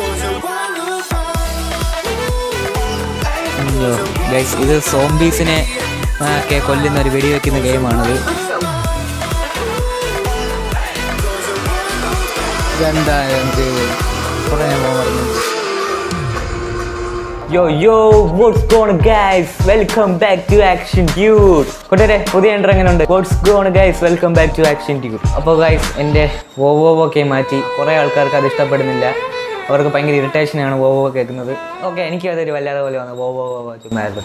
Guys ഇത് സോംബീസിനെ ആ, ഒക്കെ കൊല്ലുന്ന ഒരു വെടിവെക്കുന്ന ഗെയിമാണത് ഇതെന്താ എന്ത് കുറേ ഞാൻ പറഞ്ഞു yo yo what's gone guys welcome back to action tute കൂട്ടുകാരെ പുതിയ എൻ്റർ എങ്ങനെ ഉണ്ട് what's gone guys welcome back to action tute അപ്പോൾ ഗൈസ് എൻ്റെ വോവോ ഒക്കെ മാറ്റി കുറേ ആൾക്കാർക്ക് അത് ഇഷ്ടപ്പെടുന്നില്ല അവർക്ക് ഭയങ്കര ഇറിറ്റേഷനാണ് വോവോ കേൾക്കുന്നത് ഓക്കെ എനിക്ക് അതൊരു വല്ലാതെ പോലെ വന്നു വോവോ വോവോ ചുമ്മായിരുന്നു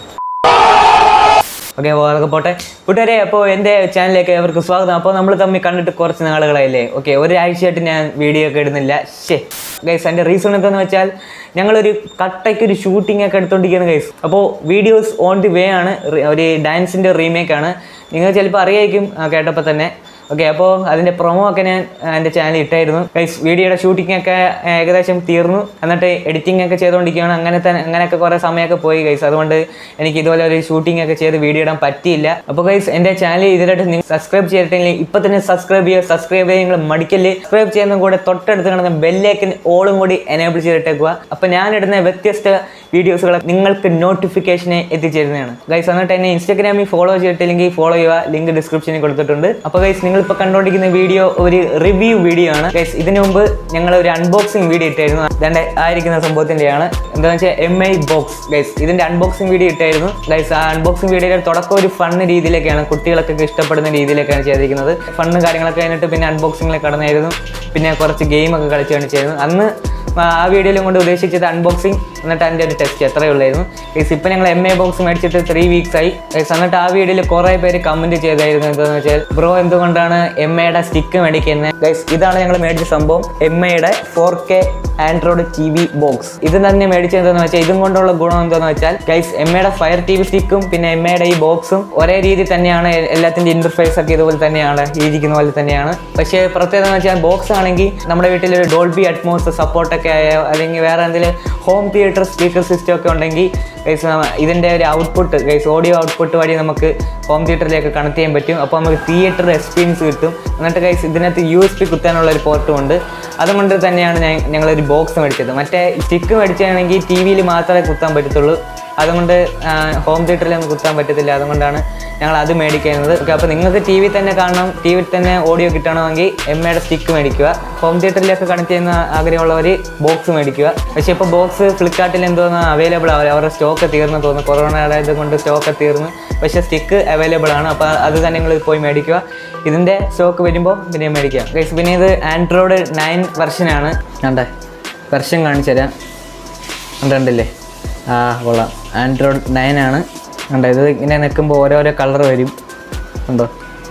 ഓക്കെ അതൊക്കെ പോട്ടെ കൂട്ടുകാരെ അപ്പോൾ എൻ്റെ ചാനലിലേക്ക് അവർക്ക് സ്വാഗതം അപ്പോൾ നമ്മൾ തമ്മിൽ കണ്ടിട്ട് കുറച്ച് നാളുകളായില്ലേ ഓക്കെ ഒരാഴ്ചയായിട്ട് ഞാൻ വീഡിയോ ഒക്കെ ഇടുന്നില്ല ശേ ഗൈസ് എൻ്റെ റീസൺ എന്താണെന്ന് വെച്ചാൽ ഞങ്ങളൊരു കട്ടയ്ക്ക് ഒരു ഷൂട്ടിംഗ് ഒക്കെ എടുത്തോണ്ടിരിക്കുന്ന ഗൈസ് അപ്പോൾ വീഡിയോസ് ഓൺ ദി വേ ആണ് റി- ഒരു ഡാൻസിൻ്റെ റീമേക്ക് ആണ് നിങ്ങൾ ചിലപ്പോൾ അറിയായിരിക്കും ആ, കേട്ടപ്പോൾ തന്നെ ഓക്കെ അപ്പോൾ അതിൻ്റെ പ്രൊമോ ഒക്കെ ഞാൻ ആ, എൻ്റെ ചാനലിൽ ഇട്ടായിരുന്നു ഗൈസ് വീഡിയോയുടെ ഷൂട്ടിംഗ് ഒക്കെ ഏകദേശം തീർന്നു എന്നിട്ട് എഡിറ്റിംഗ് ഒക്കെ ചെയ്തുകൊണ്ടിരിക്കുകയാണ് അങ്ങനെ തന്നെ അങ്ങനെയൊക്കെ കുറേ സമയമൊക്കെ പോയി ഗൈസ് അതുകൊണ്ട് എനിക്ക് ഇതുപോലെ ഒരു ഷൂട്ടിംഗ് ഒക്കെ ചെയ്ത് വീഡിയോ ഇടാൻ പറ്റിയില്ല അപ്പോൾ ഗൈസ് എൻ്റെ ചാനൽ ഇതിലായിട്ട് നിങ്ങൾ സബ്സ്ക്രൈബ് ചെയ്തിട്ടില്ലെങ്കിൽ ഇപ്പോൾ തന്നെ സബ്സ്ക്രൈബ് ചെയ്യുക സബ്സ്ക്രൈബ് ചെയ്യുക നിങ്ങൾ മടിക്കല് സബ്സ്ക്രൈബ് ചെയ്യുന്ന കൂടെ തൊട്ടടുത്ത് കിടന്ന ബെല്ലേക്ക് ഓളും കൂടി എനേബിൾ ചെയ്തിട്ടേക്കുക അപ്പോൾ ഞാനിടുന്ന വ്യത്യസ്ത വീഡിയോസുകൾ നിങ്ങൾക്ക് നോട്ടിഫിക്കേഷനെ എത്തിച്ചേരുന്നതാണ് ഗൈസ് എന്നിട്ട് എന്നെ ഇൻസ്റ്റാഗ്രാമിൽ ഫോളോ ചെയ്തിട്ടില്ലെങ്കിൽ ഫോളോ ചെയ്യുക ലിങ്ക് ഡിസ്ക്രിപ്ഷനിൽ കൊടുത്തിട്ടുണ്ട് അപ്പോൾ ഗൈസ് നിങ്ങൾ ഇപ്പോൾ കണ്ടുകൊണ്ടിരിക്കുന്ന വീഡിയോ ഒരു റിവ്യൂ വീഡിയോ ആണ് ഗൈസ് ഇതിനു മുമ്പ് ഞങ്ങൾ ഒരു അൺബോക്സിംഗ് വീഡിയോ ഇട്ടായിരുന്നു അതാണ്ട് ആയിരിക്കുന്ന സംഭവത്തിൻ്റെയാണ് എന്താണെന്ന് വെച്ചാൽ എം ഐ ബോക്സ് ഗൈസ് ഇതിൻ്റെ അൺബോക്സിംഗ് വീഡിയോ ഇട്ടായിരുന്നു ഗൈസ് ആ അൺബോക്സിംഗ് വീഡിയോയുടെ തുടക്കം ഒരു ഫണ്ണ് രീതിയിലൊക്കെയാണ് കുട്ടികൾക്കൊക്കെ ഇഷ്ടപ്പെടുന്ന രീതിയിലൊക്കെയാണ് ചെയ്തിരിക്കുന്നത് ഫണ്ണ് കാര്യങ്ങളൊക്കെ കഴിഞ്ഞിട്ട് പിന്നെ അൺബോക്സിംഗിൽ കടന്നായിരുന്നു പിന്നെ കുറച്ച് ഗെയിമൊക്കെ കളിച്ച് കാണിച്ചായിരുന്നു അന്ന് ആ വീഡിയോയിലും കൊണ്ട് ഉദ്ദേശിച്ചത് അൺബോക്സിങ് എന്നിട്ട് അതിൻ്റെ ഒരു ടെസ്റ്റ് അത്രയേ ഉള്ളായിരുന്നു ഗൈസ് ഇപ്പം ഞങ്ങൾ എം എ ബോക്സ് മേടിച്ചിട്ട് ത്രീ വീക്സ് ആയി ഗൈസ് എന്നിട്ട് ആ വീഡിയോയിൽ കുറേ പേര് കമൻറ്റ് ചെയ്തായിരുന്നു എന്താണെന്ന് വെച്ചാൽ ബ്രോ എന്തുകൊണ്ടാണ് എം എയുടെ സ്റ്റിക്ക് മേടിക്കുന്നത് ഗൈസ് ഇതാണ് ഞങ്ങൾ മേടിച്ച സംഭവം എം എയുടെ four K android T V box ഇത് തന്നെ മേടിച്ചത് എന്താണെന്ന് വെച്ചാൽ ഇതും കൊണ്ടുള്ള ഗുണം എന്താണെന്ന് വെച്ചാൽ ഗൈസ് എം എയുടെ ഫയർ ടി വി സ്റ്റിക്കും പിന്നെ എം എയുടെ ഈ ബോക്സും ഒരേ രീതി തന്നെയാണ് എ- എല്ലാത്തിൻ്റെ ഇന്റർഫേസ് ഒക്കെ ഇതുപോലെ തന്നെയാണ് ഈ ഇരിക്കുന്ന പോലെ തന്നെയാണ് പക്ഷേ പ്രത്യേകത എന്ന് വെച്ചാൽ ബോക്സ് ആണെങ്കിൽ നമ്മുടെ വീട്ടിൽ ഒരു ഡോൾബി അറ്റ്മോസ് സപ്പോർട്ടൊക്കെ ആയ അല്ലെങ്കിൽ വേറെ എന്തെങ്കിലും ഹോം തിയേറ്റർ സ്പീക്കർ സിസ്റ്റം ഒക്കെ ഉണ്ടെങ്കിൽ ഗൈസ് ഇതിൻ്റെ ഒരു ഔട്ട്പുട്ട് ഗൈസ് ഓഡിയോ ഔട്ട്പുട്ട് വഴി നമുക്ക് ഹോം തിയേറ്ററിലേക്ക് കണക്ട് ചെയ്യാൻ പറ്റും അപ്പോൾ നമുക്ക് തിയേറ്റർ എക്സ്പീരിയൻസ് കിട്ടും എന്നിട്ട് ഗൈസ് ഇതിനകത്ത് യു എസ് പി കുത്താനുള്ള ഒരു പോർട്ടും ഉണ്ട് അതുകൊണ്ട് തന്നെയാണ് ഞാൻ ഞങ്ങളൊരു ബോക്സ് മേടിച്ചത് മറ്റേ സ്റ്റിക്ക് മേടിച്ചാണെങ്കിൽ ടി വിയിൽ മാത്രമേ കുത്താൻ പറ്റത്തുള്ളൂ അതുകൊണ്ട് ഹോം തിയേറ്ററിലൊന്നും കുത്താൻ പറ്റത്തില്ല അതുകൊണ്ടാണ് ഞങ്ങൾ അത് മേടിക്കുന്നത് ഓക്കെ അപ്പോൾ നിങ്ങൾക്ക് ടി വി തന്നെ കാണണം ടി വിയിൽ തന്നെ ഓഡിയോ കിട്ടണമെങ്കിൽ എം എയുടെ സ്റ്റിക്ക് മേടിക്കുക ഹോം തിയേറ്ററിലൊക്കെ കണക്ട് ചെയ്യുന്ന ആഗ്രഹമുള്ളവർ ബോക്സ് മേടിക്കുക പക്ഷേ ഇപ്പോൾ ബോക്സ് ഫ്ലിപ്കാർട്ടിൽ എന്തോന്ന് അവൈലബിൾ ആവില്ല അവരുടെ സ്റ്റോക്ക് തീർന്നു തോന്നുന്നു കൊറോണയുടെ ഇത് കൊണ്ട് സ്റ്റോക്ക് തീർന്നു പക്ഷേ സ്റ്റിക്ക് അവൈലബിൾ ആണ് അപ്പോൾ അത് തന്നെ നിങ്ങൾ പോയി മേടിക്കുക ഇതിൻ്റെ സ്റ്റോക്ക് വരുമ്പോൾ പിന്നെ മേടിക്കുക ഗൈസ് പിന്നെ ഇത് ആൻഡ്രോയിഡ് നയൻ വെർഷനാണ് കണ്ടേ വെർഷൻ കാണിച്ചു തരാം കണ്ടില്ലേ ആ കൊള്ളാം ആൻഡ്രോയിഡ് നയൻ ആണ് കണ്ടോ ഇത് ഇങ്ങനെ നിൽക്കുമ്പോൾ ഓരോരോ കളർ വരും ഉണ്ടോ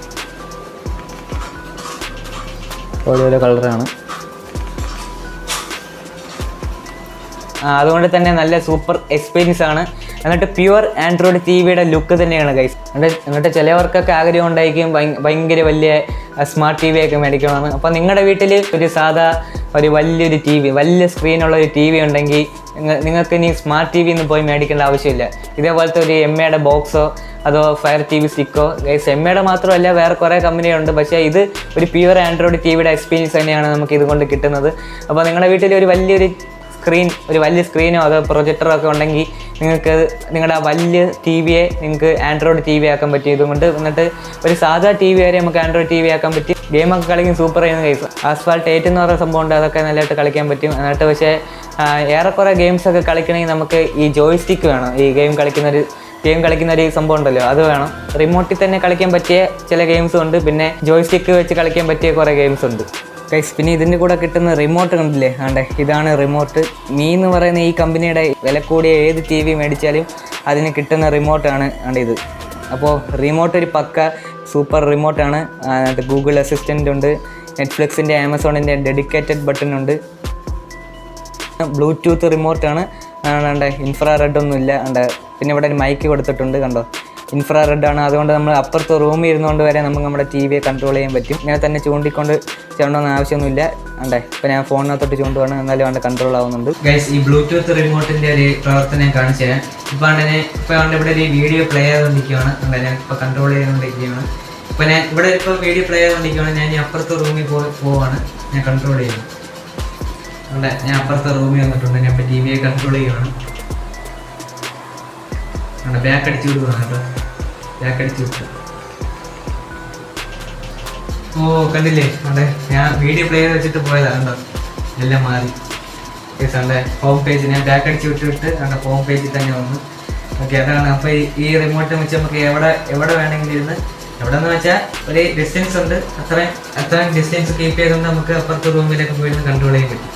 ഓരോരോ കളറാണ് ആ, അതുകൊണ്ട് തന്നെ നല്ല സൂപ്പർ എക്സ്പീരിയൻസ് ആണ് എന്നിട്ട് പ്യുവർ ആൻഡ്രോയിഡ് ടി വിയുടെ ലുക്ക് തന്നെയാണ് ഗൈസ് എന്നിട്ട് എന്നിട്ട് ചിലവർക്കൊക്കെ ആഗ്രഹം ഉണ്ടായിരിക്കും ഭയ- ഭയങ്കര വലിയ സ്മാർട്ട് ടി വി ഒക്കെ മേടിക്കണമെന്ന് അപ്പോൾ നിങ്ങളുടെ വീട്ടിൽ ഒരു സാധാ ഒരു വലിയൊരു ടി വി വലിയ സ്ക്രീനുള്ള ഒരു ടി വി ഉണ്ടെങ്കിൽ നിങ്ങ- നിങ്ങൾക്ക് ഇനി സ്മാർട്ട് ടി വി ഒന്നും പോയി മേടിക്കേണ്ട ആവശ്യമില്ല ഇതേപോലത്തെ ഒരു എം എയുടെ ബോക്സോ അതോ ഫയർ ടി വി സ്റ്റിക്കോ ഗൈസ് എം എയുടെ മാത്രമല്ല വേറെ കുറേ കമ്പനികളുണ്ട് പക്ഷേ ഇത് ഒരു പ്യുവർ ആൻഡ്രോയിഡ് ടി വിയുടെ എക്സ്പീരിയൻസ് തന്നെയാണ് നമുക്ക് ഇതുകൊണ്ട് കിട്ടുന്നത് അപ്പോൾ നിങ്ങളുടെ വീട്ടിൽ ഒരു വലിയൊരു സ്ക്രീൻ ഒരു വലിയ സ്ക്രീനോ അതോ പ്രൊജക്ടറോ ഒക്കെ ഉണ്ടെങ്കിൽ നിങ്ങൾക്ക് നിങ്ങളുടെ ആ വലിയ ടി വിയെ നിങ്ങൾക്ക് ആൻഡ്രോയിഡ് ടി വി ആക്കാൻ പറ്റും ഇതുകൊണ്ട് എന്നിട്ട് ഒരു സാധാ ടി വി വരെ നമുക്ക് ആൻഡ്രോയിഡ് ടി വി ആക്കാൻ പറ്റും ഗെയിമൊക്കെ കളിക്കും സൂപ്പർ ചെയ്യുന്ന കേസ് ആസ്ഫാൾട്ട് എയ്റ്റ് എന്ന് പറയുന്ന സംഭവം ഉണ്ട് അതൊക്കെ നല്ലതായിട്ട് കളിക്കാൻ പറ്റും എന്നിട്ട് പക്ഷേ ആ, ഏറെക്കുറെ ഗെയിംസ് ഒക്കെ കളിക്കണമെങ്കിൽ നമുക്ക് ഈ ജോയ് സ്റ്റിക്ക് വേണം ഈ ഗെയിം കളിക്കുന്ന ഒരു ഗെയിം കളിക്കുന്ന ഒരു സംഭവം ഉണ്ടല്ലോ അത് വേണം റിമോട്ടിൽ തന്നെ കളിക്കാൻ പറ്റിയ ചില ഗെയിംസ് ഉണ്ട് പിന്നെ ജോയ് സ്റ്റിക്ക് വെച്ച് കളിക്കാൻ പറ്റിയ കുറേ ഗെയിംസ് ഉണ്ട് ഗൈസ് പിന്നെ ഇതിൻ്റെ കൂടെ കിട്ടുന്ന റിമോട്ട് കണ്ടില്ലേ ആണ്ടെ ഇതാണ് റിമോട്ട് മീ എന്ന് പറയുന്ന ഈ കമ്പനിയുടെ വില കൂടിയ ഏത് ടി വി മേടിച്ചാലും അതിന് കിട്ടുന്ന റിമോട്ടാണ് ആണ്ട് ഇത് അപ്പോൾ റിമോട്ട് ഒരു പക്ക സൂപ്പർ റിമോട്ടാണ് എന്നിട്ട് ഗൂഗിൾ അസിസ്റ്റൻ്റ് ഉണ്ട് നെറ്റ്ഫ്ലിക്സിൻ്റെ ആമസോണിൻ്റെ ഡെഡിക്കേറ്റഡ് ബട്ടൺ ഉണ്ട് ബ്ലൂടൂത്ത് റിമോട്ടാണ് ആണ്ടെ ഇൻഫ്രാറെഡ് ഒന്നും ഇല്ല ആണ്ടെ പിന്നെ ഇവിടെ ഒരു മൈക്ക് കൊടുത്തിട്ടുണ്ട് കണ്ടോ ഇൻഫ്രാറെഡ് ആണ് അതുകൊണ്ട് നമ്മൾ അപ്പുറത്ത് റൂമിൽ ഇരുന്നുകൊണ്ട് വരെ നമുക്ക് നമ്മുടെ ടി വിയെ കൺട്രോൾ ചെയ്യാൻ പറ്റും ഇങ്ങനെ തന്നെ ചൂണ്ടിക്കൊണ്ട് ചെയ്യണമെന്ന് ആവശ്യമൊന്നുമില്ല ആണ്ടേ ഇപ്പം ഞാൻ ഫോണിനകത്തോട്ട് ചൂണ്ടുവാണ് എന്നാലും ആണ്ട് കൺട്രോൾ ആവുന്നുണ്ട് ഗൈസ് ഈ ബ്ലൂടൂത്ത് റിമോട്ടിൻ്റെ ഒരു പ്രവർത്തനം കാണിച്ചു തരാം ഇപ്പം ആണ്ടെ ഇപ്പം ആണ്ട് ഇവിടെ ഒരു വീഡിയോ പ്ലേ ചെയ്തുകൊണ്ടിരിക്കുകയാണ് ആണ്ടെ ഞാൻ ഇപ്പോൾ കൺട്രോൾ ചെയ്തുകൊണ്ടിരിക്കുകയാണ് ഇപ്പം ഞാൻ ഇവിടെ ഇപ്പോൾ വീഡിയോ പ്ലേ ചെയ്തുകൊണ്ടിരിക്കുകയാണ് ഞാൻ ഈ അപ്പുറത്തെ റൂമിൽ പോ പോവാണ് ഞാൻ കൺട്രോൾ ചെയ്യുന്നത് അവിടെ ഞാൻ അപ്പുറത്തെ റൂമിൽ വന്നിട്ടുണ്ട് ഞാൻ ഇപ്പോൾ ടി വിയെ കൺട്രോൾ ചെയ്യുകയാണ് അവിടെ ബാക്ക് അടിച്ചു വിടുകയാണ് കേട്ടോ ബാക്ക് അടിച്ചു വിട്ടു ഓ കണ്ടില്ലേ അവിടെ ഞാൻ വീഡിയോ പ്ലെയർ വെച്ചിട്ട് പോയതാണ് കണ്ടോ എല്ലാം മാറി യെസ് അവിടെ ഹോം പേജ് ഞാൻ ബാക്ക് അടിച്ച് വിട്ട് വിട്ട് അവിടെ ഹോം പേജിൽ തന്നെ വന്നു ഓക്കെ അതാണ് അപ്പോൾ ഈ റിമോട്ട് വെച്ച് നമുക്ക് എവിടെ എവിടെ വേണമെങ്കിലും ഇരുന്ന് എവിടെ എന്ന് വെച്ചാൽ ഒരു ഡിസ്റ്റൻസ് ഉണ്ട് അത്രയും അത്രയും ഡിസ്റ്റൻസ് കീപ്പ് ചെയ്തുകൊണ്ട് നമുക്ക് അപ്പുറത്തെ റൂമിലൊക്കെ പോയിരുന്ന് കൺട്രോൾ ചെയ്യാൻ പറ്റും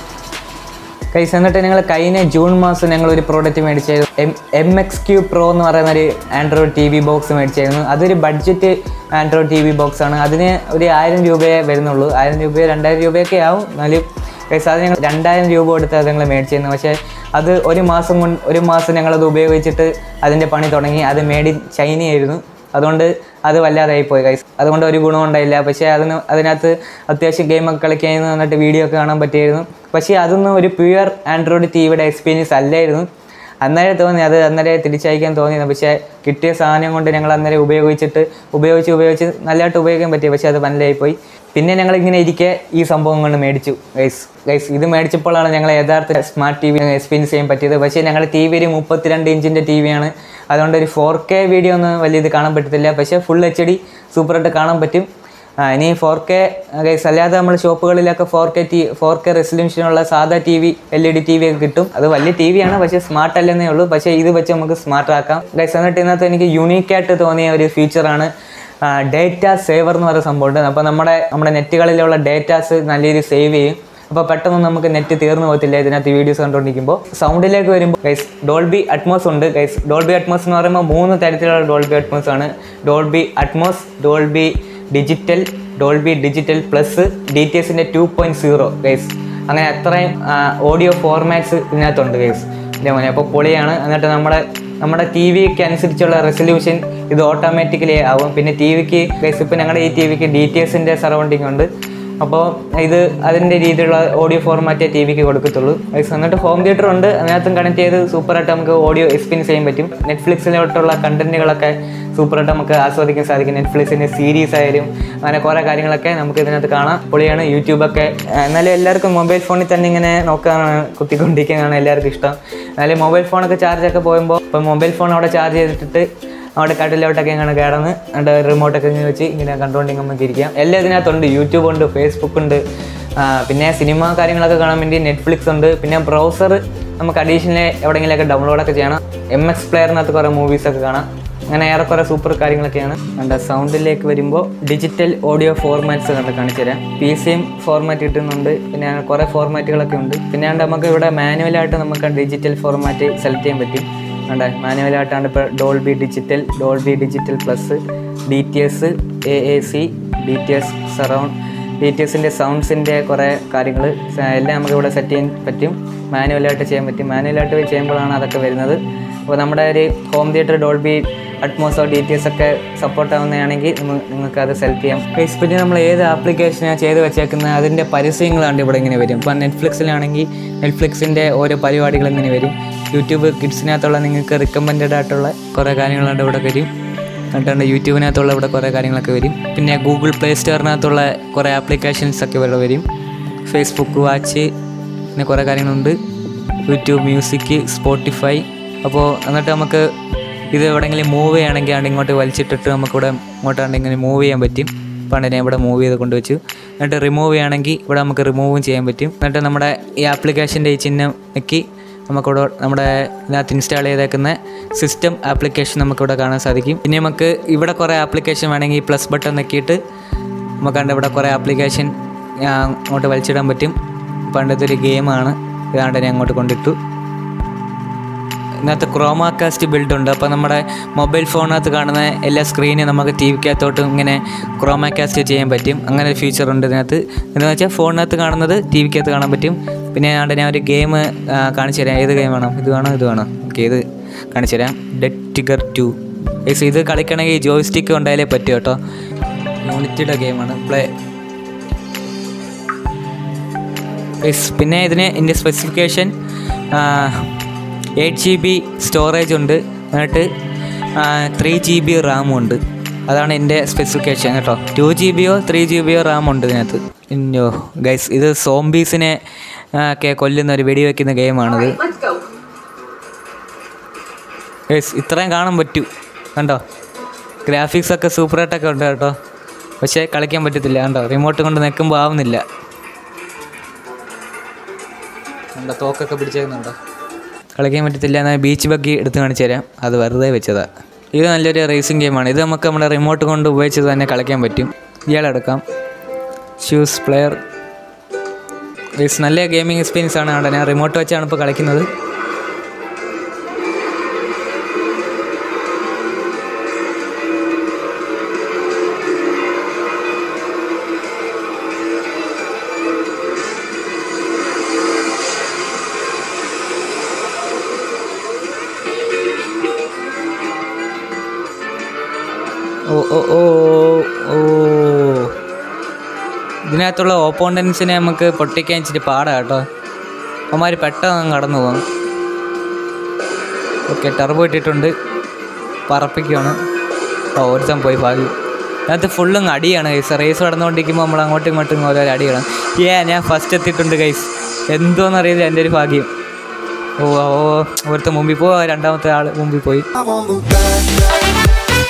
കൈസ് എന്നിട്ട് ഞങ്ങൾ കഴിഞ്ഞ ജൂൺ മാസം ഞങ്ങൾ ഒരു പ്രോഡക്റ്റ് മേടിച്ചായിരുന്നു M M X Q pro എന്ന് പറയുന്ന ഒരു ആൻഡ്രോയിഡ് ടി വി ബോക്സ് മേടിച്ചായിരുന്നു അതൊരു budget android T V box ആണ് അതിന് ഒരു ആയിരം രൂപയെ വരുന്നുള്ളൂ ആയിരം രൂപയോ രണ്ടായിരം രൂപയൊക്കെ ആവും എന്നാലും കൈസ് അത് ഞങ്ങൾ രണ്ടായിരം രൂപ കൊടുത്ത് അത് ഞങ്ങൾ മേടിച്ചിരുന്നു പക്ഷേ അത് ഒരു മാസം കൊണ്ട് ഒരു മാസം ഞങ്ങളത് ഉപയോഗിച്ചിട്ട് അതിൻ്റെ പണി തുടങ്ങി അത് മേഡ് ഇൻ ചൈനയായിരുന്നു അതുകൊണ്ട് അത് വല്ലാതായി പോയി കൈസ് അതുകൊണ്ട് ഒരു ഗുണം ഉണ്ടായില്ല പക്ഷേ അതിന് അതിനകത്ത് അത്യാവശ്യം ഗെയിമൊക്കെ കളിക്കാൻ വന്നിട്ട് വീഡിയോ ഒക്കെ കാണാൻ പറ്റിയായിരുന്നു പക്ഷേ അതൊന്നും ഒരു പ്യുവർ ആൻഡ്രോയിഡ് ടി വിയുടെ എക്സ്പീരിയൻസ് അല്ലായിരുന്നു അന്നേരം തോന്നി അത് അന്നേരം തിരിച്ചയക്കാൻ തോന്നിയിരുന്നു പക്ഷേ കിട്ടിയ സാധനം കൊണ്ട് ഞങ്ങൾ അന്നേരം ഉപയോഗിച്ചിട്ട് ഉപയോഗിച്ച് ഉപയോഗിച്ച് നല്ലതായിട്ട് ഉപയോഗിക്കാൻ പറ്റി പക്ഷേ അത് നല്ലതായി പോയി പിന്നെ ഞങ്ങൾ ഇങ്ങനെ ഇരിക്കെ ഈ സംഭവം കൊണ്ട് മേടിച്ചു ഗൈസ് ഗൈസ് ഇത് മേടിച്ചപ്പോഴാണ് ഞങ്ങൾ യഥാർത്ഥ സ്മാർട്ട് ടി വി എക്സ്പീരിയൻസ് ചെയ്യാൻ പറ്റിയത് പക്ഷേ ഞങ്ങളുടെ ടി വി ഒരു മുപ്പത്തിരണ്ട് ഇഞ്ചിൻ്റെ ടി വിയാണ് അതുകൊണ്ട് ഒരു ഫോർ കെ വീഡിയോ ഒന്നും വലിയ ഇത് കാണാൻ പറ്റത്തില്ല പക്ഷേ ഫുൾ എച്ച് ഡി സൂപ്പറായിട്ട് കാണാൻ പറ്റും ആ, ഇനി ഫോർ കെ ഗൈസ് അല്ലാതെ നമ്മൾ ഷോപ്പുകളിലൊക്കെ four K T four K റെസൊല്യൂഷനുള്ള സാധാ T V L E D T V ഒക്കെ കിട്ടും അത് വലിയ ടി വിയാണ് പക്ഷേ സ്മാർട്ട് അല്ലെന്നേ ഉള്ളൂ പക്ഷേ ഇത് വെച്ച് നമുക്ക് സ്മാർട്ട് ആക്കാം ഗൈസ് എന്നിട്ട് ഇതിനകത്ത് എനിക്ക് യൂണീക്കായിട്ട് തോന്നിയ ഒരു ഫീച്ചറാണ് ഡേറ്റ സേവർ എന്ന് പറയുന്ന സംഭവമുണ്ട് അപ്പോൾ നമ്മുടെ നമ്മുടെ നെറ്റുകളിലുള്ള ഡേറ്റാസ് നല്ല രീതിയിൽ സേവ് ചെയ്യും അപ്പോൾ പെട്ടെന്ന് നമുക്ക് നെറ്റ് തീർന്നു പോകത്തില്ല ഇതിനകത്ത് വീഡിയോസ് കണ്ടുകൊണ്ടിരിക്കുമ്പോൾ സൗണ്ടിലേക്ക് വരുമ്പോൾ ഗൈസ് ഡോൾബി അറ്റ്മോസ് ഉണ്ട് ഗൈസ് ഡോൾബി അറ്റ്മോസ് എന്ന് പറയുമ്പോൾ മൂന്ന് തരത്തിലുള്ള ഡോൾബി അറ്റ്മോസ് ആണ് Dolby Atmos Dolby digital Dolby digital plus D T എസിൻ്റെ ടു പോയിൻറ്റ് സീറോ ഗൈസ് അങ്ങനെ അത്രയും ഓഡിയോ ഫോർമാറ്റ്സ് ഇതിനകത്തുണ്ട് ഗൈസ് ഇതേ മോനെ അപ്പോൾ പൊളിയാണ് എന്നിട്ട് നമ്മുടെ നമ്മുടെ ടി വിക്ക് അനുസരിച്ചുള്ള റെസൊല്യൂഷൻ ഇത് ഓട്ടോമാറ്റിക്കലി ആവും പിന്നെ ടി വിക്ക് ഗൈസ് ഇപ്പോൾ ഞങ്ങളുടെ ഈ ടി വിക്ക് ഡി ടി എസിൻ്റെ സറൗണ്ടിങ് ഉണ്ട് അപ്പോൾ ഇത് അതിൻ്റെ രീതിയിലുള്ള ഓഡിയോ ഫോർമാറ്റേ ടി വിക്ക് കൊടുക്കത്തുള്ളൂ ഗൈസ് എന്നിട്ട് ഹോം തിയേറ്റർ ഉണ്ട് അതിനകത്തും കണക്ട് ചെയ്ത് സൂപ്പറായിട്ട് നമുക്ക് ഓഡിയോ എക്സ്പീരിയൻസ് ചെയ്യാൻ പറ്റും നെറ്റ്ഫ്ലിക്സിലോട്ടുള്ള കണ്ടന്റുകളൊക്കെ സൂപ്പറായിട്ട് നമുക്ക് ആസ്വദിക്കാൻ സാധിക്കും നെറ്റ്ഫ്ലിക്സിൻ്റെ സീരീസ് ആയാലും അങ്ങനെ കുറേ കാര്യങ്ങളൊക്കെ നമുക്ക് ഇതിനകത്ത് കാണാം പൊളിയാണ് യൂട്യൂബൊക്കെ എന്നാലും എല്ലാവർക്കും മൊബൈൽ ഫോണിൽ തന്നെ ഇങ്ങനെ നോക്കാനാണ് കുത്തിക്കൊണ്ടിരിക്കാനാണ് എല്ലാവർക്കും ഇഷ്ടം എന്നാലും മൊബൈൽ ഫോണൊക്കെ ചാർജൊക്കെ പോകുമ്പോൾ ഇപ്പോൾ മൊബൈൽ ഫോൺ അവിടെ ചാർജ് ചെയ്തിട്ട് അവിടെ കട്ടിലോട്ടൊക്കെ ഇങ്ങനെ കിടന്ന് അവിടെ റിമോട്ടൊക്കെ ഇങ്ങനെ വെച്ച് ഇങ്ങനെ കണ്ടുകൊണ്ട് നമുക്ക് ഇരിക്കാം എല്ലാം ഇതിനകത്തുണ്ട് യൂട്യൂബ് ഉണ്ട് ഫേസ്ബുക്ക് ഉണ്ട് ആ, പിന്നെ സിനിമ കാര്യങ്ങളൊക്കെ കാണാൻ വേണ്ടി നെറ്റ്ഫ്ലിക്സ് ഉണ്ട് പിന്നെ ബ്രൗസർ നമുക്ക് അഡീഷണൽ എവിടെയെങ്കിലുമൊക്കെ ഡൗൺലോഡൊക്കെ ചെയ്യണം എം എക്സ് പ്ലെയറിനകത്ത് കുറേ മൂവീസൊക്കെ കാണാം അങ്ങനെ ഏറെക്കുറെ സൂപ്പർ കാര്യങ്ങളൊക്കെയാണ് കണ്ട സൗണ്ടിലേക്ക് വരുമ്പോൾ ഡിജിറ്റൽ ഓഡിയോ ഫോർമാറ്റ്സ് കണ്ട് കാണിച്ചു തരാം പി സിയും ഫോർമാറ്റ് കിട്ടുന്നുണ്ട് പിന്നെ കുറേ ഫോർമാറ്റുകളൊക്കെ ഉണ്ട് പിന്നെ ആണ്ട് നമുക്ക് ഇവിടെ മാനുവലായിട്ട് നമുക്ക് ഡിജിറ്റൽ ഫോർമാറ്റ് സെലക്ട് ചെയ്യാൻ പറ്റും കണ്ടേ മാനുവലായിട്ടാണ് ഇപ്പോൾ Dolby digital Dolby digital plus D T S A A C D T S surround D T എസിൻ്റെ സൗണ്ട്സിൻ്റെ കുറേ കാര്യങ്ങൾ എല്ലാം നമുക്ക് ഇവിടെ സെറ്റ് ചെയ്യാൻ പറ്റും മാനുവലായിട്ട് ചെയ്യാൻ പറ്റും മാനുവലായിട്ട് ചെയ്യുമ്പോഴാണ് അതൊക്കെ വരുന്നത് അപ്പോൾ നമ്മുടെ ഒരു ഹോം തിയേറ്റർ ഡോൾബി അറ്റ്മോസോ ഡി ടി എസ് ഒക്കെ സപ്പോർട്ട് ആവുന്നതാണെങ്കിൽ നിങ്ങൾക്ക് അത് സെലക്ട് ചെയ്യാം ഗൈസ് പിന്നെ നമ്മൾ ഏത് ആപ്ലിക്കേഷനാണ് ചെയ്ത് വെച്ചേക്കുന്നത് അതിൻ്റെ പരസ്യങ്ങളാണ് ഇവിടെ ഇങ്ങനെ വരും ഇപ്പം നെറ്റ്ഫ്ലിക്സിലാണെങ്കിൽ നെറ്റ്ഫ്ലിക്സിൻ്റെ ഓരോ പരിപാടികൾ ഇങ്ങനെ വരും യൂട്യൂബ് കിഡ്സിനകത്തുള്ള നിങ്ങൾക്ക് റിക്കമെൻഡഡ് ആയിട്ടുള്ള കുറേ കാര്യങ്ങളുണ്ട് ഇവിടെ വരും എന്നിട്ടുണ്ട് യൂട്യൂബിനകത്തുള്ള ഇവിടെ കുറേ കാര്യങ്ങളൊക്കെ വരും പിന്നെ ഗൂഗിൾ പ്ലേ സ്റ്റോറിനകത്തുള്ള കുറേ ആപ്ലിക്കേഷൻസ് ഒക്കെ ഇവിടെ വരും ഫേസ്ബുക്ക് വാച്ച് പിന്നെ കുറേ കാര്യങ്ങളുണ്ട് യൂട്യൂബ് മ്യൂസിക് സ്പോട്ടിഫൈ അപ്പോൾ എന്നിട്ട് നമുക്ക് ഇത് എവിടെയെങ്കിലും മൂവ് ചെയ്യണമെങ്കിൽ ആണ്ട് ഇങ്ങോട്ട് വലിച്ചിട്ടിട്ട് നമുക്കിവിടെ ഇങ്ങോട്ടാണ്ട് ഇങ്ങനെ മൂവ് ചെയ്യാൻ പറ്റും പണ്ട് ഞാൻ ഇവിടെ മൂവ് ചെയ്ത് കൊണ്ടുവച്ചു എന്നിട്ട് റിമൂവ് ചെയ്യണമെങ്കിൽ ഇവിടെ നമുക്ക് റിമൂവും ചെയ്യാൻ പറ്റും എന്നിട്ട് നമ്മുടെ ഈ ആപ്ലിക്കേഷൻ്റെ ഈ ചിഹ്നം ഞെക്കി നമുക്കിവിടെ നമ്മുടെ ഇതിനകത്ത് ഇൻസ്റ്റാൾ ചെയ്തേക്കുന്ന സിസ്റ്റം ആപ്ലിക്കേഷൻ നമുക്കിവിടെ കാണാൻ സാധിക്കും പിന്നെ നമുക്ക് ഇവിടെ കുറേ ആപ്ലിക്കേഷൻ വേണമെങ്കിൽ പ്ലസ് ബട്ടൺ നെക്കിയിട്ട് നമുക്ക് കണ്ട് ഇവിടെ കുറേ ആപ്ലിക്കേഷൻ അങ്ങോട്ട് വലിച്ചിടാൻ പറ്റും പണ്ടത്തെ ഒരു ഗെയിമാണ് ഇതാണ്ട് ഞാൻ അങ്ങോട്ട് കൊണ്ടിട്ടു ഇതിനകത്ത് ക്രോമാകാസ്റ്റ് ബിൽഡ് ഉണ്ട് അപ്പോൾ നമ്മുടെ മൊബൈൽ ഫോണിനകത്ത് കാണുന്ന എല്ലാ സ്ക്രീനും നമുക്ക് ടി വിക്കകത്തോട്ടും ഇങ്ങനെ ക്രോമാകാസ്റ്റ് ചെയ്യാൻ പറ്റും അങ്ങനെ ഒരു ഫീച്ചർ ഉണ്ട് ഇതിനകത്ത് എന്ന് വെച്ചാൽ ഫോണിനകത്ത് കാണുന്നത് ടി വിക്കകത്ത് കാണാൻ പറ്റും പിന്നെ ആണ്ട് ഞാൻ ഒരു ഗെയിം കാണിച്ചു തരാം ഏത് ഗെയിം വേണം ഇത് വേണം ഇത് വേണം ഓക്കെ ഇത് കാണിച്ചു തരാം ഡെഡ് ടിഗർ ടു ഏസ് ഇത് കളിക്കണമെങ്കിൽ ജോയ് സ്റ്റിക്ക് ഉണ്ടായാലേ പറ്റും കേട്ടോ യൂണിറ്റിയുടെ ഗെയിമാണ് പ്ലേ യെസ് പിന്നെ ഇതിന് ഇതിൻ്റെ specification eight G B storage ഉണ്ട് എന്നിട്ട് ത്രീ ജി ബി റാമും ഉണ്ട് അതാണ് എൻ്റെ സ്പെസിഫിക്കേഷൻ കേട്ടോ ടു ജി ബിയോ ത്രീ ജി ബിയോ റാം ഉണ്ട് ഇതിനകത്ത് ഇന്നോ ഗൈസ് ഇത് സോംബീസിനെ ഒക്കെ കൊല്ലുന്ന ഒരു വെടിവെക്കുന്ന ഗെയിമാണിത് Let's go. Guys, ഇത്രയും കാണാൻ പറ്റൂ കണ്ടോ ഗ്രാഫിക്സ് ഒക്കെ സൂപ്പറായിട്ടൊക്കെ ഉണ്ട് കേട്ടോ പക്ഷേ കളിക്കാൻ പറ്റത്തില്ല കണ്ടോ റിമോട്ട് കൊണ്ട് നിൽക്കുമ്പോൾ ആവുന്നില്ല കണ്ടോ തോക്കൊക്കെ പിടിച്ചേക്കുന്നുണ്ടോ കളിക്കാൻ പറ്റത്തില്ല എന്നാൽ ബീച്ച് ബഗ്ഗി എടുത്ത് കാണിച്ചു തരാം അത് വെറുതെ വെച്ചതാ ഇത് നല്ലൊരു റേസിംഗ് ഗെയിമാണ് ഇത് നമുക്ക് നമ്മുടെ റിമോട്ട് കൊണ്ട് ഉപയോഗിച്ച് തന്നെ കളിക്കാൻ പറ്റും ഇയാളെടുക്കാം ഷൂസ് പ്ലെയർ ഗൈസ് നല്ല ഗെയിമിംഗ് എക്സ്പീരിയൻസ് ആണ് കണ്ടോ ഞാൻ റിമോട്ട് വെച്ചാണ് ഇപ്പോൾ കളിക്കുന്നത് ഓ ഓ ഓ ഓ ഇതിനകത്തുള്ള ഓപ്പോണ്ടൻസിനെ നമുക്ക് പൊട്ടിക്കാൻ ഇച്ചിരി പാടാ കേട്ടോ അവന്മാർ പെട്ടെന്ന് അങ്ങ് കടന്നു പോകും ഓക്കെ ടർബോ ഇട്ടിട്ടുണ്ട് പറപ്പിക്കുകയാണ് ഓ ഒരുത്തം പോയി ഭാഗ്യം അതിനകത്ത് ഫുള്ളും അടിയാണ് ഗൈസ് റേസ് കടന്നുകൊണ്ടിരിക്കുമ്പോൾ നമ്മൾ അങ്ങോട്ടും ഇങ്ങോട്ടും ഓരോ അടികളാണ് ഏ ഞാൻ ഫസ്റ്റ് എത്തിയിട്ടുണ്ട് ഗൈസ് എന്തോന്നറിയില്ല എൻ്റെ ഒരു ഭാഗ്യം ഓ ഓ ഒരുത്തൻ മുമ്പിൽ പോ രണ്ടാമത്തെ ആൾ മുമ്പിൽ പോയി I won't look back.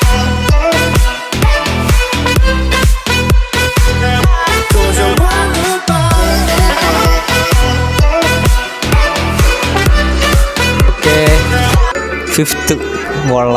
Cause I won't look back. Okay fifth വള്ള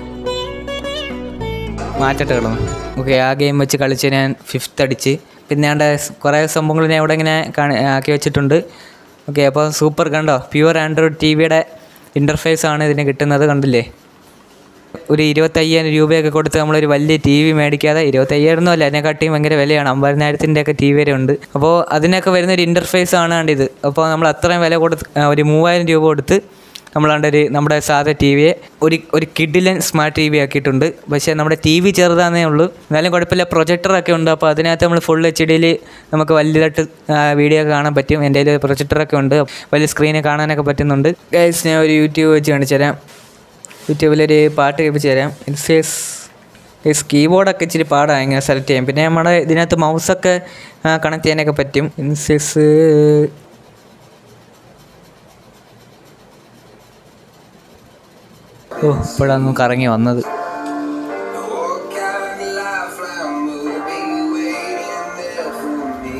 മാറ്റട്ടെ കിടന്നു ഓക്കെ ആ ഗെയിം വെച്ച് കളിച്ച് ഞാൻ ഫിഫ്ത്ത് അടിച്ച് പിന്നെ ആണ്ട് കുറേ സംഭവങ്ങൾ ഞാൻ ഇവിടെ ഇങ്ങനെ കാണി ആക്കി വെച്ചിട്ടുണ്ട് ഓക്കെ അപ്പോൾ സൂപ്പർ കണ്ടോ പ്യുവർ ആൻഡ്രോയിഡ് ടി വിയുടെ ഇൻ്റർഫേസ് ആണ് ഇതിന് കിട്ടുന്നത് കണ്ടില്ലേ ഒരു ഇരുപത്തയ്യായിരം രൂപയൊക്കെ കൊടുത്ത് നമ്മളൊരു വലിയ ടി വി മേടിക്കാതെ ഇരുപത്തയ്യായിരം ഒന്നും അല്ല അതിനെക്കാട്ടിയും ഭയങ്കര വിലയാണ് അമ്പതിനായിരത്തിൻ്റെ ഒക്കെ ടി വി വരെ ഉണ്ട് അപ്പോൾ അതിനൊക്കെ വരുന്ന ഒരു ഇൻ്റർഫേസ് ആണ് കണ്ടിത് അപ്പോൾ നമ്മൾ അത്രയും വില കൊടുത്ത് ആ, ഒരു മൂവായിരം രൂപ കൊടുത്ത് നമ്മളാണ്ട് ഒരു നമ്മുടെ സാധാ ടി വിയെ ഒരു ഒരു കിഡിലൻ സ്മാർട്ട് ടി വി ആക്കിയിട്ടുണ്ട് പക്ഷേ നമ്മുടെ ടി വി ചെറുതാന്നേ ഉള്ളൂ എന്നാലും കുഴപ്പമില്ല പ്രൊജക്ടറൊക്കെ ഉണ്ട് അപ്പോൾ അതിനകത്ത് നമ്മൾ ഫുൾ എച്ച് ഡിയിൽ നമുക്ക് വലുതായിട്ട് വീഡിയോ കാണാൻ പറ്റും എൻ്റെ കയ്യിൽ പ്രൊജക്ടറൊക്കെ ഉണ്ട് വലിയ സ്ക്രീനിൽ കാണാനൊക്കെ പറ്റുന്നുണ്ട് ഗൈസ് ഞാൻ ഒരു യൂട്യൂബ് വെച്ച് കാണിച്ചു തരാം യൂട്യൂബിലൊരു പാട്ട് കേൾപ്പിച്ച് തരാം ഇൻഫേസ് ഇസ് കീബോർഡൊക്കെ ഇച്ചിരി പാടാണ് ഇങ്ങനെ സെലക്ട് ചെയ്യാം പിന്നെ നമ്മുടെ ഇതിനകത്ത് മൗസൊക്കെ കണക്ട് ചെയ്യാനൊക്കെ പറ്റും ഇൻസെസ് ഓ ഇപ്പോഴാണ് കറങ്ങി വന്നത് Walk out of the lifeline moving, waiting there for me.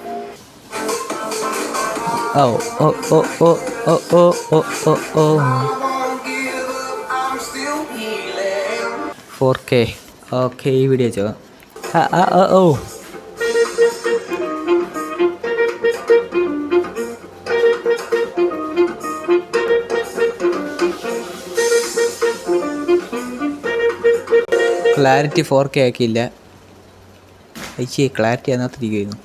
ഓ ഓ ഓ ഓ ഓ ഓ ഓ ഓ ഓ I won't give up, I'm still healing. Four K okay ഈ വീഡിയോ ചോ ആ ആ ഓ ഓ ക്ലാരിറ്റി ഫോർ കെ ആക്കിയില്ല അയ്യേ ക്ലാരിറ്റി അതിനകത്തിരിക്കുന്നു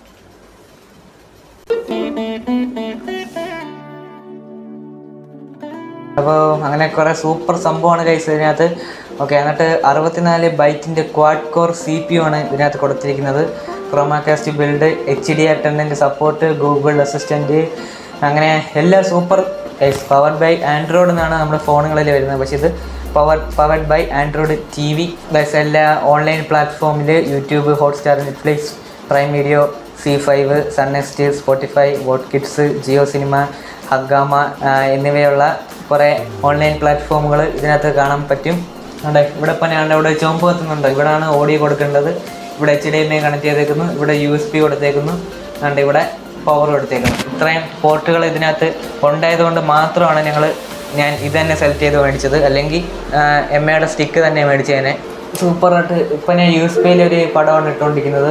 അപ്പോൾ അങ്ങനെ കുറേ സൂപ്പർ സംഭവമാണ് കൈസ് ഇതിനകത്ത് ഓക്കെ എന്നിട്ട് അറുപത്തിനാല് ബൈറ്റിൻ്റെ quad core C P U ആണ് ഇതിനകത്ത് കൊടുത്തിരിക്കുന്നത് Chromecast build H D attendant support Google assistant അങ്ങനെ എല്ലാ സൂപ്പർ പവർഡ് ബൈ ആൻഡ്രോയിഡ് എന്നാണ് നമ്മുടെ ഫോണുകളിൽ വരുന്നത് പക്ഷേ ഇത് power powered by android T V plus എല്ലാ ഓൺലൈൻ പ്ലാറ്റ്ഫോമിൽ YouTube Hotstar Netflix Prime video Zee five Sun next Spotify Voot kids Jio cinema Hungama ആ, എന്നിവയുള്ള കുറേ ഓൺലൈൻ പ്ലാറ്റ്ഫോമുകൾ ഇതിനകത്ത് കാണാൻ പറ്റും ഉണ്ട് ഇവിടെ ഇപ്പം ഞാൻ ഇവിടെ ചോമ്പ് കത്തുന്നുണ്ട് ഇവിടെയാണ് ഓഡിയോ കൊടുക്കേണ്ടത് ഇവിടെ H D M I connect ചെയ്തേക്കുന്നു ഇവിടെ യു എസ് പി കൊടുത്തേക്കുന്നു അതുകൊണ്ട് ഇവിടെ പവർ കൊടുത്തേക്കുന്നു ഇത്രയും പോർട്ടുകൾ ഇതിനകത്ത് ഉണ്ടായതുകൊണ്ട് മാത്രമാണ് ഞങ്ങൾ ഞാൻ ഇത് തന്നെ സെലക്ട് ചെയ്ത് മേടിച്ചത് അല്ലെങ്കിൽ എം എയുടെ സ്റ്റിക്ക് തന്നെ മേടിച്ചതിനെ സൂപ്പറായിട്ട് ഇപ്പം ഞാൻ യു എസ് പിയിൽ ഒരു പടമാണ് ഇട്ടുകൊണ്ടിരിക്കുന്നത്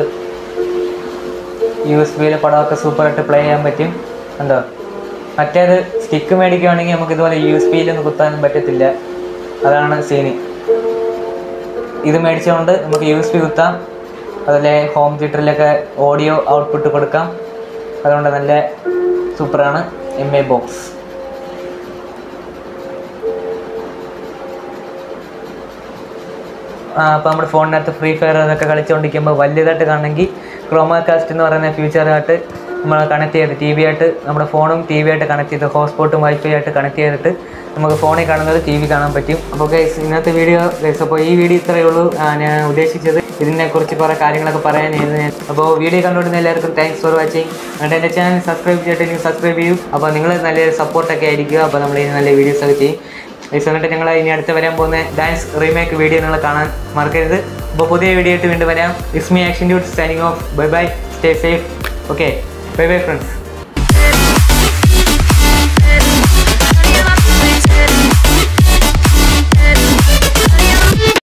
യു എസ് ബിയിലെ പടമൊക്കെ സൂപ്പറായിട്ട് പ്ലേ ചെയ്യാൻ പറ്റും എന്തോ മറ്റേത് സ്റ്റിക്ക് മേടിക്കുകയാണെങ്കിൽ നമുക്ക് ഇതുപോലെ യു എസ് ബിയിലൊന്നും കുത്താനും പറ്റത്തില്ല അതാണ് സീന് ഇത് മേടിച്ചുകൊണ്ട് നമുക്ക് യു എസ് ബി കുത്താം അതുപോലെ ഹോം തിയേറ്ററിലൊക്കെ ഓഡിയോ ഔട്ട്പുട്ട് കൊടുക്കാം അതുകൊണ്ട് നല്ല സൂപ്പറാണ് എം എ ബോക്സ് അപ്പോൾ നമ്മുടെ ഫോണിനകത്ത് ഫ്രീ ഫയർ അതൊക്കെ കളിച്ചുകൊണ്ടിരിക്കുമ്പോൾ വലിയതായിട്ട് കാണണമെങ്കിൽ ക്രോമാകാസ്റ്റ് എന്ന് പറയുന്ന ഫ്യൂച്ചറായിട്ട് നമ്മൾ കണക്ട് ചെയ്ത് ടി വി ആയിട്ട് നമ്മുടെ ഫോണും ടി വി ആയിട്ട് കണക്ട് ചെയ്ത് ഹോട്ട്സ്പോട്ടും വൈഫൈ ആയിട്ട് കണക്ട് ചെയ്തിട്ട് നമുക്ക് ഫോണിൽ കാണുന്നത് ടി വി കാണാൻ പറ്റും അപ്പോൾ ഗൈസ് ഇന്നത്തെ വീഡിയോ ഗൈസ് അപ്പോൾ ഈ വീഡിയോ ഇത്രയേ ഉള്ളൂ ആ, ഞാൻ ഉദ്ദേശിച്ചത് ഇതിനെ കുറിച്ച് കുറേ കാര്യങ്ങളൊക്കെ പറയാനായിരുന്നു ഞാൻ അപ്പോൾ വീഡിയോ കണ്ടുകൊണ്ടിരുന്ന എല്ലാവർക്കും താങ്ക്സ് ഫോർ വാച്ചിങ് എന്നിട്ട് എൻ്റെ ചാനൽ സബ്സ്ക്രൈബ് ചെയ്തിട്ടുണ്ടെങ്കിൽ സബ്സ്ക്രൈബ് ചെയ്യും അപ്പോൾ നിങ്ങൾ നല്ലൊരു സപ്പോർട്ടൊക്കെ ആയിരിക്കും അപ്പോൾ നമ്മൾ ഇനി നല്ല വീഡിയോസ് ഒക്കെ ചെയ്യും ഈ സമയത്ത് ഞങ്ങൾ ഇനി അടുത്ത് വരാൻ പോകുന്ന ഡാൻസ് റീമേക്ക് വീഡിയോ നിങ്ങൾ കാണാൻ മറക്കരുത് അപ്പോൾ പുതിയ വീഡിയോ ആയിട്ട് വീണ്ടും വരാം it's me action tute signing off bye bye stay safe okay bye bye friends